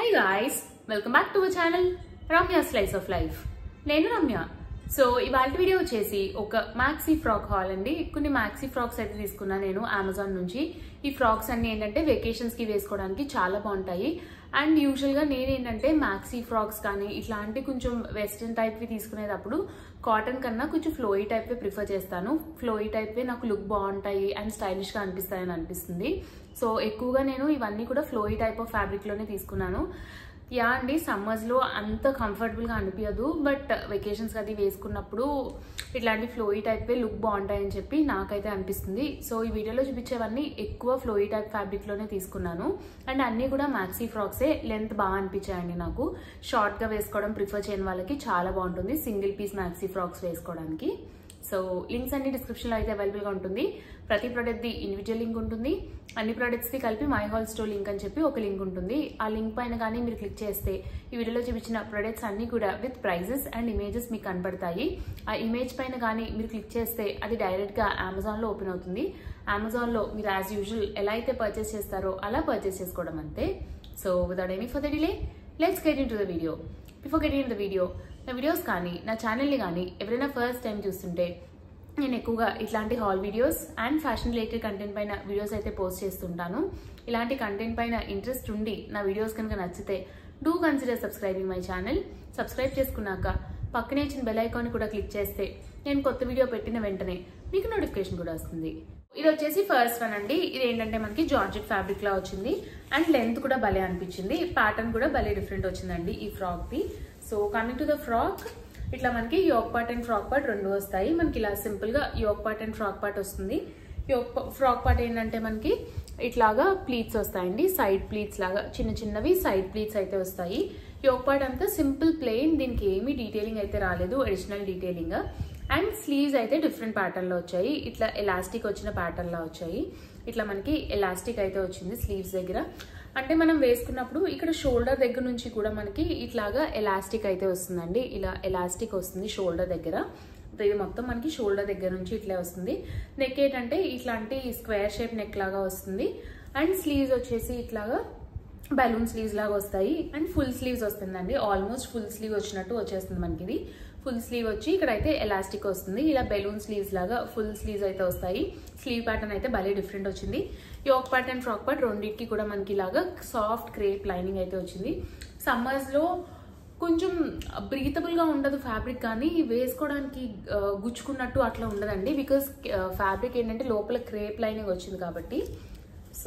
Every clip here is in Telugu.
hi guys welcome back to our channel Ramya slice of life నేను రమ్య సో ఇవాళ వీడియో వచ్చేసి ఒక మ్యాక్సీ ఫ్రాక్ హాల్ అండి కొన్ని మ్యాక్సీ ఫ్రాక్స్ అయితే తీసుకున్నా నేను అమెజాన్ నుంచి ఈ ఫ్రాక్స్ అన్ని ఏంటంటే వెకేషన్స్ కి వేసుకోవడానికి చాలా బాగుంటాయి అండ్ యూజువల్ గా నేను ఏంటంటే మ్యాక్సీ ఫ్రాక్స్ కానీ ఇట్లాంటి కొంచెం వెస్ట్రన్ టైప్ వి తీసుకునేటప్పుడు కాటన్ కన్నా కొంచెం ఫ్లోయి టైప్ ప్రిఫర్ చేస్తాను ఫ్లోయి టైప్ నాకు లుక్ బాగుంటాయి అండ్ స్టైలిష్ గా అనిపిస్తాయని అనిపిస్తుంది సో ఎక్కువగా నేను ఇవన్నీ కూడా ఫ్లోయి టైప్ ఆఫ్ ఫ్యాబ్రిక్ లోనే తీసుకున్నాను యా అండి సమ్మర్స్ లో అంత కంఫర్టబుల్ గా అనిపించదు బట్ వెకేషన్స్ అది వేసుకున్నప్పుడు ఇట్లాంటి ఫ్లోయి టైప్ లుక్ బాగుంటాయని చెప్పి నాకైతే అనిపిస్తుంది సో ఈ వీడియోలో చూపించేవన్నీ ఎక్కువ ఫ్లోయి టైప్ ఫ్యాబ్రిక్ లోనే తీసుకున్నాను అండ్ అన్ని కూడా మ్యాక్సీ ఫ్రాక్సే లెంత్ బాగా అనిపించాయండి నాకు షార్ట్ గా వేసుకోవడం ప్రిఫర్ చేయని వాళ్ళకి చాలా బాగుంటుంది సింగిల్ పీస్ మ్యాక్సీ ఫ్రాక్స్ వేసుకోవడానికి సో లింక్స్ అన్ని డిస్క్రిప్షన్ లో అయితే అవైలబుల్ గా ఉంటుంది ప్రతి ప్రోడక్ట్ ది ఇండివిజువల్ లింక్ ఉంటుంది అన్ని ప్రొడక్ట్స్ ది కలిపి మై హాల్ స్టోర్ లింక్ అని చెప్పి ఒక లింక్ ఉంటుంది ఆ లింక్ పైన కానీ మీరు క్లిక్ చేస్తే ఈ వీడియోలో చూపించిన ప్రొడక్ట్స్ అన్ని కూడా విత్ ప్రైజెస్ అండ్ ఇమేజెస్ మీకు కనబడతాయి ఆ ఇమేజ్ పైన కానీ మీరు క్లిక్ చేస్తే అది డైరెక్ట్ గా అమెజాన్ లో ఓపెన్ అవుతుంది అమెజాన్ లో మీరు యాజ్ యూజువల్ ఎలా అయితే పర్చేస్ చేస్తారో అలా పర్చేస్ చేసుకోవడం అంతే so without any for the delay let's get into the video before get in the video నా వీడియోస్ కానీ నా ఛానల్ని కానీ ఎవరైనా ఫస్ట్ టైం చూస్తుంటే నేను ఎక్కువగా ఇట్లాంటి haul videos and fashion related content పైన వీడియోస్ అయితే పోస్ట్ చేస్తుంటాను ఇలాంటి కంటెంట్ పైన ఇంట్రెస్ట్ ఉండి నా వీడియోస్ కనుక నచ్చితే do consider subscribing my channel subscribe చేసుకున్నాక పక్కనే ఇచ్చిన బెల్ ఐకాన్ కూడా క్లిక్ చేస్తే నేను కొత్త వీడియో పెట్టిన వెంటనే మీకు నోటిఫికేషన్ కూడా వస్తుంది ఇది వచ్చేసి ఫస్ట్ వన్ అండి ఇది ఏంటంటే మనకి జార్జెట్ ఫ్యాబ్రిక్ లా వచ్చింది అండ్ లెంత్ కూడా భలే అనిపించింది ప్యాటర్న్ కూడా భలే డిఫరెంట్ వచ్చిందండి ఈ ఫ్రాక్ ది so coming to the frock ఇట్లా మనకి yoke part and frock part రెండు వస్తాయి మనకి ఇలా సింపుల్ గా yoke part and frock part వస్తుంది యోక్ ఫ్రాక్ పార్ట్ ఏంటంటే మనకి ఇట్లాగా ప్లీట్స్ వస్తాయండి సైడ్ ప్లీట్స్ లాగా చిన్న చిన్నవి సైడ్ ప్లీట్స్ అయితే వస్తాయి యోక్ పార్ట్ అంతా సింపుల్ ప్లెయిన్ దీనికి ఏమీ డీటెయిలింగ్ అయితే రాలేదు అడిషనల్ డీటెయిలింగ్ అండ్ స్లీవ్స్ అయితే డిఫరెంట్ ప్యాటర్న్ లో వచ్చాయి ఇట్లా ఎలాస్టిక్ వచ్చిన ప్యాటర్న్ లో వచ్చాయి ఇట్లా మనకి ఎలాస్టిక్ అయితే వచ్చింది స్లీవ్స్ దగ్గర అంటే మనం వేసుకున్నప్పుడు ఇక్కడ షోల్డర్ దగ్గర నుంచి కూడా మనకి ఇట్లాగా ఎలాస్టిక్ అయితే వస్తుందండి ఇలా ఎలాస్టిక్ వస్తుంది షోల్డర్ దగ్గర ఇది మొత్తం మనకి షోల్డర్ దగ్గర నుంచి ఇట్లా వస్తుంది నెక్ ఏంటంటే ఇట్లాంటి స్క్వేర్ షేప్ నెక్ లాగా వస్తుంది అండ్ స్లీవ్స్ వచ్చేసి ఇట్లాగా బలూన్ స్లీవ్స్ లాగా వస్తాయి అండ్ ఫుల్ స్లీవ్స్ వస్తుందండి ఆల్మోస్ట్ ఫుల్ స్లీవ్ వచ్చినట్టు వచ్చేస్తుంది మనకి ఇది ఫుల్ స్లీవ్ వచ్చి ఇక్కడ అయితే ఎలాస్టిక్ వస్తుంది ఇలా బెలూన్ స్లీవ్స్ లాగా ఫుల్ స్లీవ్స్ అయితే వస్తాయి స్లీవ్ ప్యాటర్న్ అయితే భలే డిఫరెంట్ వచ్చింది yoke part and frock part రెండింటికి కూడా మనకి ఇలాగా సాఫ్ట్ క్రేప్ లైనింగ్ అయితే వచ్చింది సమ్మర్స్ లో కొంచెం బ్రీతబుల్ గా ఉండదు ఫ్యాబ్రిక్ కానీ వేసుకోవడానికి గుచ్చుకున్నట్టు అట్లా ఉండదండి బికాస్ ఫ్యాబ్రిక్ ఏంటంటే లోపల క్రేప్ లైనింగ్ వచ్చింది కాబట్టి సో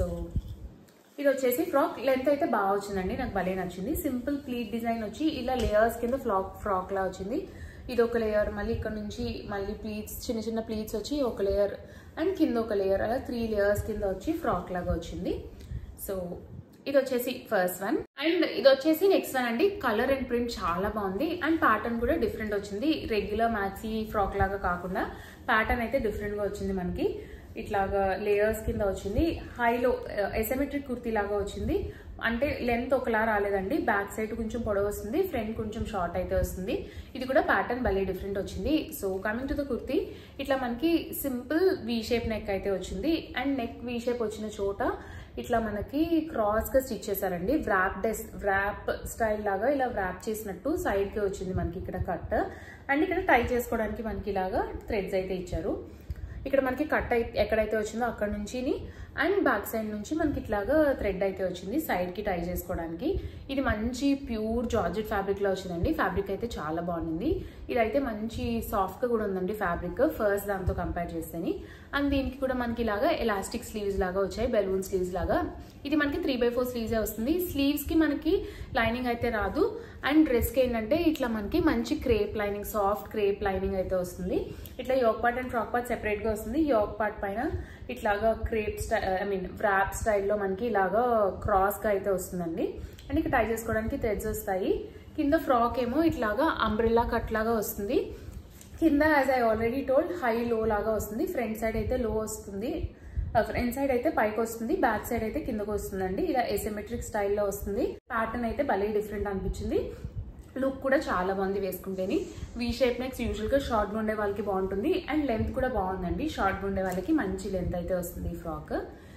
ఇది వచ్చేసి ఫ్రాక్ లెంత్ అయితే బాగా వచ్చిందండి నాకు భలే నచ్చింది సింపుల్ ప్లీట్ డిజైన్ వచ్చి ఇలా లేయర్స్ కింద ఫ్రాక్ ఫ్రాక్ లా వచ్చింది ఇది ఒక లేయర్ మళ్ళీ ఇక్కడ నుంచి మళ్ళీ ప్లీట్స్ చిన్న చిన్న ప్లీట్స్ వచ్చి ఒక లేయర్ అండ్ కింద ఒక లేయర్ అలా త్రీ లేయర్స్ కింద వచ్చి ఫ్రాక్ లాగా వచ్చింది సో ఇది వచ్చేసి ఫస్ట్ వన్ అండ్ ఇది వచ్చేసి నెక్స్ట్ వన్ అండి కలర్ అండ్ ప్రింట్ చాలా బాగుంది అండ్ ప్యాటర్న్ కూడా డిఫరెంట్ వచ్చింది రెగ్యులర్ మ్యాక్సీ ఫ్రాక్ లాగా కాకుండా ప్యాటర్న్ అయితే డిఫరెంట్ గా వచ్చింది మనకి ఇట్లాగా లేయర్స్ కింద వచ్చింది హైలో ఎసమెట్రిక్ కుర్తీ లాగా వచ్చింది అంటే లెంత్ ఒకలా రాలేదండి బ్యాక్ సైడ్ కొంచెం పొడవు వస్తుంది ఫ్రంట్ కొంచెం షార్ట్ అయితే వస్తుంది ఇది కూడా ప్యాటర్న్ భలే డిఫరెంట్ వచ్చింది so coming to the kurti ఇట్లా మనకి సింపుల్ వీ షేప్ నెక్ అయితే వచ్చింది అండ్ నెక్ వీ షేప్ వచ్చిన చోట ఇట్లా మనకి క్రాస్ గా స్టిచ్ చేశారండి వ్రాప్ డెస్ వ్రాప్ స్టైల్ లాగా ఇలా వ్రాప్ చేసినట్టు సైడ్ కి వచ్చింది మనకి ఇక్కడ కట్ అండ్ ఇక్కడ టై చేసుకోవడానికి మనకి ఇలాగా థ్రెడ్స్ అయితే ఇచ్చారు ఇక్కడ మనకి కట్ అయితే ఎక్కడైతే వచ్చిందో అక్కడ నుంచి అండ్ బ్యాక్ సైడ్ నుంచి మనకి ఇట్లాగా థ్రెడ్ అయితే వచ్చింది సైడ్ కి టై చేసుకోవడానికి ఇది మంచి ప్యూర్ జార్జెట్ ఫ్యాబ్రిక్ లో వచ్చిందండి ఫ్యాబ్రిక్ అయితే చాలా బాగుంది ఇదైతే మంచి సాఫ్ట్ గా కూడా ఉందండి ఫ్యాబ్రిక్ ఫస్ట్ దాంతో కంపేర్ చేస్తేని అండ్ దీనికి కూడా మనకి ఇలాగా ఎలాస్టిక్ స్లీవ్స్ లాగా వచ్చాయి బెలూన్ స్లీవ్స్ లాగా ఇది మనకి త్రీ బై ఫోర్ స్లీవ్స్ వస్తుంది స్లీవ్స్ కి మనకి లైనింగ్ అయితే రాదు అండ్ డ్రెస్ కి ఏంటంటే ఇట్లా మనకి మంచి crepe lining soft crepe lining అయితే వస్తుంది ఇట్లా yoke part and frock part separate గా వస్తుంది యోక్ పార్ట్ పైన ఇట్లాగా క్రేప్ స్టై ఐ మీన్ వ్రాప్ స్టైల్లో మనకి ఇలాగా క్రాస్ గా అయితే వస్తుందండి అండ్ ఇక్కడ టై చేసుకోవడానికి థ్రెడ్స్ వస్తాయి కింద ఫ్రాక్ ఏమో ఇట్లాగా అంబ్రిల్లా కట్ లాగా వస్తుంది కింద as I already told high low లాగా వస్తుంది ఫ్రంట్ సైడ్ అయితే లో వస్తుంది ఫ్రంట్ సైడ్ అయితే పైకి వస్తుంది బ్యాక్ సైడ్ అయితే కిందకు వస్తుందండి ఇలా ఎసిమెట్రిక్ స్టైల్లో వస్తుంది ప్యాటర్న్ అయితే భలే డిఫరెంట్ అనిపించింది లుక్ కూడా చాలా బాగుంది వేసుకుంటేని వీ షేప్ నెక్స్ యూజువల్గా షార్ట్గా ఉండే వాళ్ళకి బాగుంటుంది అండ్ లెంత్ కూడా బాగుందండి షార్ట్గా ఉండే వాళ్ళకి మంచి లెంత్ అయితే వస్తుంది ఈ ఫ్రాక్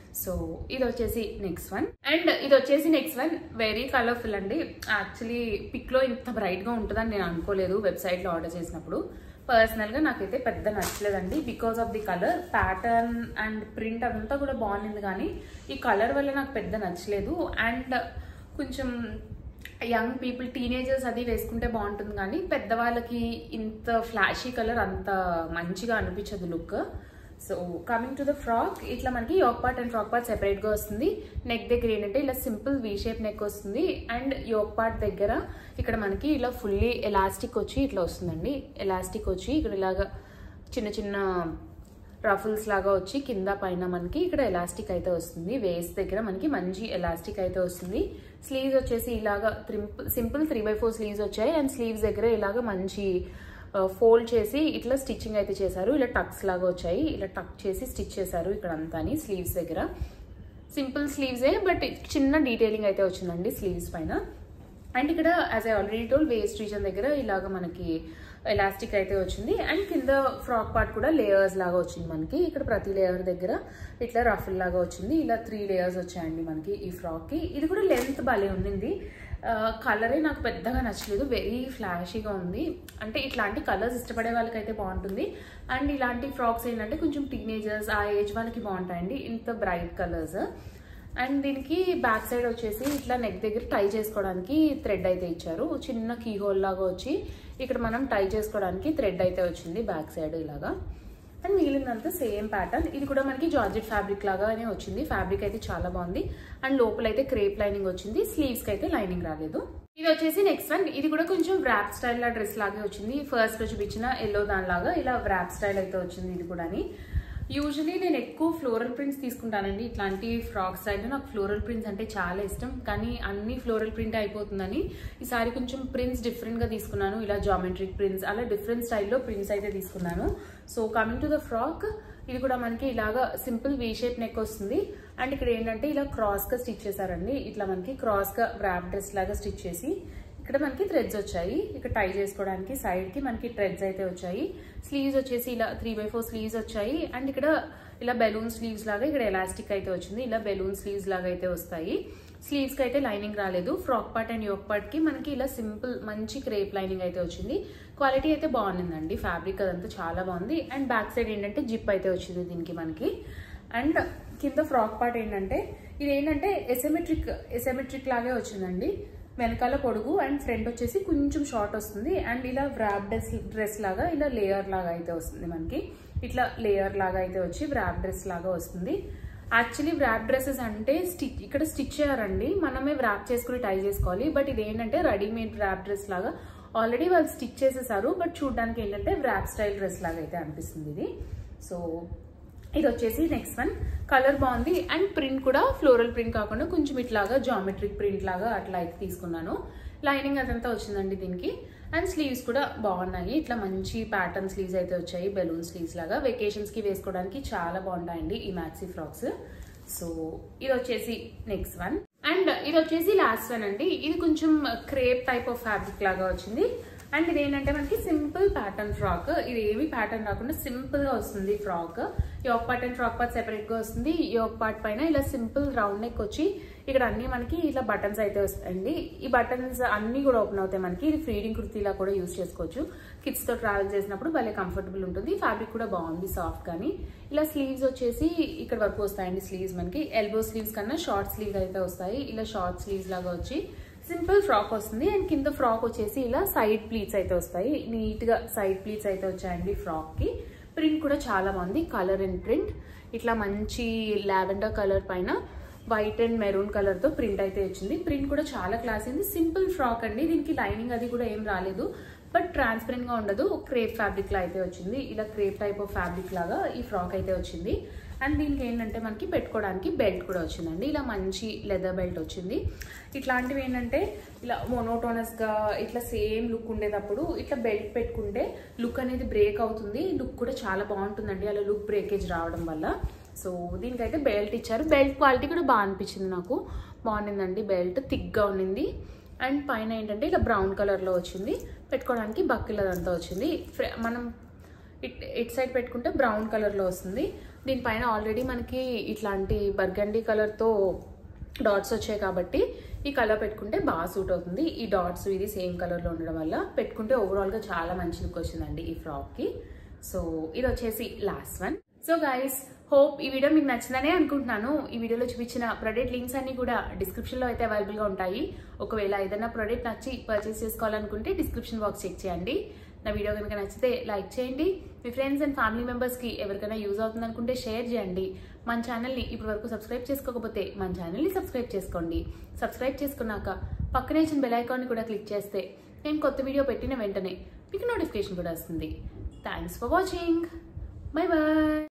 సో ఇది వచ్చేసి నెక్స్ట్ వన్ అండ్ ఇది వచ్చేసి నెక్స్ట్ వన్ వెరీ కలర్ఫుల్ అండి యాక్చువల్లీ పిక్లో ఇంత బ్రైట్గా ఉంటుందని నేను అనుకోలేదు వెబ్సైట్లో ఆర్డర్ చేసినప్పుడు పర్సనల్గా నాకైతే పెద్ద నచ్చలేదండి because of the colour pattern and print అదంతా కూడా బాగుంది కానీ ఈ కలర్ వల్ల నాకు పెద్ద నచ్చలేదు అండ్ కొంచెం యంగ్ పీపుల్ టీనేజర్స్ అది వేసుకుంటే బాగుంటుంది కానీ పెద్దవాళ్ళకి ఇంత ఫ్లాషీ కలర్ అంత మంచిగా అనిపించదు look so coming to the frock ఇట్లా మనకి yoke part and frock part సెపరేట్గా వస్తుంది నెక్ దగ్గర ఏంటంటే ఇలా సింపుల్ వీ షేప్ నెక్ వస్తుంది అండ్ యోక్ పార్ట్ దగ్గర ఇక్కడ మనకి ఇలా ఫుల్లీ ఎలాస్టిక్ వచ్చి ఇట్లా వస్తుందండి ఎలాస్టిక్ వచ్చి ఇక్కడ ఇలాగా చిన్న చిన్న రఫుల్స్ లాగా వచ్చి కింద పైన మనకి ఇక్కడ ఎలాస్టిక్ అయితే వస్తుంది వేస్ట్ దగ్గర మనకి మంచి ఎలాస్టిక్ అయితే వస్తుంది స్లీవ్స్ వచ్చేసి ఇలాగా simple three by four sleeves వచ్చాయి అండ్ స్లీవ్స్ దగ్గర ఇలాగ మంచి ఫోల్డ్ చేసి ఇట్లా స్టిచ్చింగ్ అయితే చేశారు ఇలా టక్స్ లాగా వచ్చాయి ఇలా టక్ చేసి స్టిచ్ చేశారు ఇక్కడ అంతాని స్లీవ్స్ దగ్గర సింపుల్ స్లీవ్సే బట్ చిన్న డీటెయిలింగ్ అయితే వచ్చిందండి స్లీవ్స్ పైన అండ్ ఇక్కడ as I already told waist region దగ్గర ఇలాగ మనకి ఎలాస్టిక్ అయితే వచ్చింది అండ్ కింద ఫ్రాక్ పార్ట్ కూడా లేయర్స్ లాగా వచ్చింది మనకి ఇక్కడ ప్రతి లేయర్ దగ్గర ఇట్లా రఫుల్ లాగా వచ్చింది ఇలా త్రీ లేయర్స్ వచ్చాయండి మనకి ఈ ఫ్రాక్కి ఇది కూడా లెంత్ భలే ఉండింది కలరే నాకు పెద్దగా నచ్చలేదు వెరీ ఫ్లాషీగా ఉంది అంటే ఇట్లాంటి కలర్స్ ఇష్టపడే వాళ్ళకైతే బాగుంటుంది అండ్ ఇలాంటి ఫ్రాక్స్ ఏంటంటే కొంచెం టీనేజర్స్ ఆ ఏజ్ వాళ్ళకి బాగుంటాయండి ఇంత బ్రైట్ కలర్స్ అండ్ దీనికి బ్యాక్ సైడ్ వచ్చేసి ఇట్లా నెక్ దగ్గర టై చేసుకోవడానికి థ్రెడ్ అయితే ఇచ్చారు చిన్న కీ హోల్ లాగా వచ్చి ఇక్కడ మనం టై చేసుకోవడానికి థ్రెడ్ అయితే వచ్చింది బ్యాక్ సైడ్ ఇలాగా అండ్ మిగిలినంతా సేమ్ ప్యాటర్న్ ఇది కూడా మనకి జార్జెట్ ఫ్యాబ్రిక్ లాగానే వచ్చింది ఫ్యాబ్రిక్ అయితే చాలా బాగుంది అండ్ లోపల అయితే క్రేప్ లైనింగ్ వచ్చింది స్లీవ్స్ కి అయితే లైనింగ్ రాలేదు ఇది వచ్చేసి నెక్స్ట్ వన్ ఇది కూడా కొంచెం వ్రాప్ స్టైల్ లా డ్రెస్ లాగే వచ్చింది ఫస్ట్ లో చూపించిన ఎల్లో దానిలాగా ఇలా వ్రాప్ స్టైల్ అయితే వచ్చింది ఇది కూడా యూజువలీ నేను ఎక్కువ ఫ్లోరల్ ప్రింట్స్ తీసుకుంటానండి ఇట్లాంటి ఫ్రాక్ స్టైల్లో నాకు ఫ్లోరల్ ప్రింట్స్ అంటే చాలా ఇష్టం కానీ అన్ని ఫ్లోరల్ ప్రింట్ అయిపోతుందని ఈసారి కొంచెం ప్రింట్స్ డిఫరెంట్గా తీసుకున్నాను ఇలా జామెట్రిక్ ప్రింట్స్ అలా డిఫరెంట్ స్టైల్లో ప్రింట్స్ అయితే తీసుకున్నాను so coming to the frock ఇది కూడా మనకి ఇలాగా సింపుల్ వీ షేప్ నెక్ వస్తుంది అండ్ ఇక్కడ ఏంటంటే ఇలా క్రాస్గా స్టిచ్ చేశారండి ఇట్లా మనకి క్రాస్గా వ్రాప్ డ్రెస్ లాగా స్టిచ్ చేసి ఇక్కడ మనకి థ్రెడ్స్ వచ్చాయి ఇక్కడ టై చేసుకోవడానికి సైడ్ కి మనకి థ్రెడ్స్ అయితే వచ్చాయి స్లీవ్స్ వచ్చేసి ఇలా త్రీ బై ఫోర్ స్లీవ్స్ వచ్చాయి అండ్ ఇక్కడ ఇలా బెలూన్ స్లీవ్స్ లాగా ఇక్కడ ఎలాస్టిక్ అయితే వచ్చింది ఇలా బెలూన్ స్లీవ్స్ లాగా అయితే వస్తాయి స్లీవ్స్ కి అయితే లైనింగ్ రాలేదు frock part and yoke part కి మనకి ఇలా సింపుల్ మంచి క్రేప్ లైనింగ్ అయితే వచ్చింది క్వాలిటీ అయితే బాగుందండి ఫ్యాబ్రిక్ అదంతా చాలా బాగుంది అండ్ బ్యాక్ సైడ్ ఏంటంటే జిప్ అయితే వచ్చింది దీనికి మనకి అండ్ కింద ఫ్రాక్ పార్ట్ ఏంటంటే ఇది ఏంటంటే ఎసెమెట్రిక్ ఎసెమెట్రిక్ లాగే వచ్చిందండి వెనకాల పొడుగు అండ్ ఫ్రంట్ వచ్చేసి కొంచెం షార్ట్ వస్తుంది అండ్ ఇలా వ్రాప్ డ్రెస్ డ్రెస్ లాగా ఇలా లేయర్ లాగా అయితే వస్తుంది మనకి ఇట్లా లేయర్ లాగా అయితే వచ్చి వ్రాప్ డ్రెస్ లాగా వస్తుంది యాక్చువల్లీ వ్రాప్ డ్రెస్సెస్ అంటే స్టిచ్ ఇక్కడ స్టిచ్ చేయారండి మనమే వ్రాప్ చేసుకుని టై చేసుకోవాలి బట్ ఇది ఏంటంటే రెడీమేడ్ వ్రాప్ డ్రెస్ లాగా ఆల్రెడీ వాళ్ళు స్టిచ్ చేసేసారు బట్ చూడడానికి ఏంటంటే వ్రాప్ స్టైల్ డ్రెస్ లాగా అయితే అనిపిస్తుంది ఇది సో ఇది వచ్చేసి నెక్స్ట్ వన్ కలర్ బాగుంది అండ్ ప్రింట్ కూడా ఫ్లోరల్ ప్రింట్ కాకుండా కొంచెం ఇట్లాగా జామెట్రిక్ ప్రింట్ లాగా అట్లా అయితే తీసుకున్నాను లైనింగ్ అదంతా వచ్చిందండి దీనికి అండ్ స్లీవ్స్ కూడా బాగున్నాయి ఇట్లా మంచి ప్యాటర్న్ స్లీవ్స్ అయితే వచ్చాయి బెలూన్ స్లీవ్స్ లాగా వెకేషన్స్ కి వేసుకోవడానికి చాలా బాగుంటాయండి ఈ మ్యాక్సీ ఫ్రాక్స్ సో ఇది వచ్చేసి నెక్స్ట్ వన్ అండ్ ఇది వచ్చేసి లాస్ట్ వన్ అండి ఇది కొంచెం క్రేప్ టైప్ ఆఫ్ ఫ్యాబ్రిక్ లాగా వచ్చింది అండ్ ఇది ఏంటంటే మనకి సింపుల్ ప్యాటర్న్ ఫ్రాక్ ఇది ఏమి ప్యాటర్న్ రాకుండా సింపుల్ గా వస్తుంది frock yoke part and frock part separate గా వస్తుంది యోక్ పార్ట్ పైన ఇలా సింపుల్ రౌండ్ నెక్ వచ్చి ఇక్కడ అన్ని మనకి ఇట్లా బటన్స్ అయితే వస్తాయండి ఈ బటన్స్ అన్ని కూడా ఓపెన్ అవుతాయి మనకి ఇది ఫ్రీడింగ్ కుర్తీలా కూడా యూస్ చేసుకోవచ్చు కిడ్స్ తో ట్రావెల్ చేసినప్పుడు భలే కంఫర్టబుల్ ఉంటుంది ఫ్యాబ్రిక్ కూడా బాగుంది సాఫ్ట్ కానీ ఇలా స్లీవ్స్ వచ్చేసి ఇక్కడ వరకు వస్తాయండి స్లీవ్స్ మనకి ఎల్బో స్లీవ్స్ కన్నా షార్ట్ స్లీవ్స్ అయితే వస్తాయి ఇలా షార్ట్ స్లీవ్స్ లాగా వచ్చి సింపుల్ ఫ్రాక్ వస్తుంది అండ్ కింద ఫ్రాక్ వచ్చేసి ఇలా సైడ్ ప్లీట్స్ అయితే వస్తాయి నీట్ గా సైడ్ ప్లీట్స్ అయితే వచ్చాయండి ఫ్రాక్ కి ప్రింట్ కూడా చాలా బాగుంది కలర్ అండ్ ప్రింట్ ఇట్లా మంచి లావెండర్ కలర్ పైన వైట్ అండ్ మెరూన్ కలర్ తో ప్రింట్ అయితే వచ్చింది ప్రింట్ కూడా చాలా క్లాస్ ఉంది సింపుల్ ఫ్రాక్ అండి దీనికి లైనింగ్ అది కూడా ఏం రాలేదు బట్ ట్రాన్స్పరెంట్ గా ఉండదు క్రేప్ ఫ్యాబ్రిక్ లా అయితే వచ్చింది ఇలా క్రేప్ టైప్ ఆఫ్ ఫ్యాబ్రిక్ లాగా ఈ ఫ్రాక్ అయితే వచ్చింది అండ్ దీనికి ఏంటంటే మనకి పెట్టుకోవడానికి బెల్ట్ కూడా వచ్చిందండి ఇలా మంచి లెదర్ బెల్ట్ వచ్చింది ఇట్లాంటివి ఏంటంటే ఇలా మొనోటోనస్గా ఇట్లా సేమ్ లుక్ ఉండేటప్పుడు ఇట్లా బెల్ట్ పెట్టుకుంటే లుక్ అనేది బ్రేక్ అవుతుంది లుక్ కూడా చాలా బాగుంటుందండి అలా లుక్ బ్రేకేజ్ రావడం వల్ల సో దీనికైతే బెల్ట్ ఇచ్చారు బెల్ట్ క్వాలిటీ కూడా బాగా అనిపించింది నాకు బాగుండిందండి బెల్ట్ థిక్గా ఉండింది అండ్ పైన ఏంటంటే ఇలా బ్రౌన్ కలర్లో వచ్చింది పెట్టుకోవడానికి బక్కిల్ అదంతా వచ్చింది ఫ్ర- మనం ఇట్ ఇట్ సైడ్ పెట్టుకుంటే బ్రౌన్ కలర్లో వస్తుంది దీనిపైన ఆల్రెడీ మనకి ఇట్లాంటి బర్గండీ కలర్తో డాట్స్ వచ్చాయి కాబట్టి ఈ కలర్ పెట్టుకుంటే బాగా సూట్ అవుతుంది ఈ డాట్స్ ఇది సేమ్ కలర్లో ఉండడం వల్ల పెట్టుకుంటే ఓవరాల్గా చాలా మంచి లుక్ వచ్చిందండి ఈ ఫ్రాక్కి సో ఇది వచ్చేసి last one so guys hope ఈ వీడియో మీకు నచ్చిందనే అనుకుంటున్నాను ఈ వీడియోలో చూపించిన ప్రొడక్ట్ లింక్స్ అన్ని కూడా డిస్క్రిప్షన్లో అయితే అవైలబుల్గా ఉంటాయి ఒకవేళ ఏదైనా ప్రొడక్ట్ నచ్చి పర్చేస్ చేసుకోవాలనుకుంటే డిస్క్రిప్షన్ బాక్స్ చెక్ చేయండి నా వీడియో కనుక నచ్చితే లైక్ చేయండి మీ ఫ్రెండ్స్ అండ్ ఫ్యామిలీ మెంబర్స్కి ఎవరికైనా యూజ్ అవుతుంది అనుకుంటే షేర్ చేయండి మన ఛానల్ని ఇప్పటి వరకు సబ్స్క్రైబ్ చేసుకోకపోతే మన ఛానల్ని సబ్స్క్రైబ్ చేసుకోండి సబ్స్క్రైబ్ చేసుకున్నాక పక్కనే ఇచ్చిన బెల్ ఐకాన్ని కూడా క్లిక్ చేస్తే నేను కొత్త వీడియో పెట్టిన వెంటనే మీకు నోటిఫికేషన్ కూడా వస్తుంది thanks for watching bye bye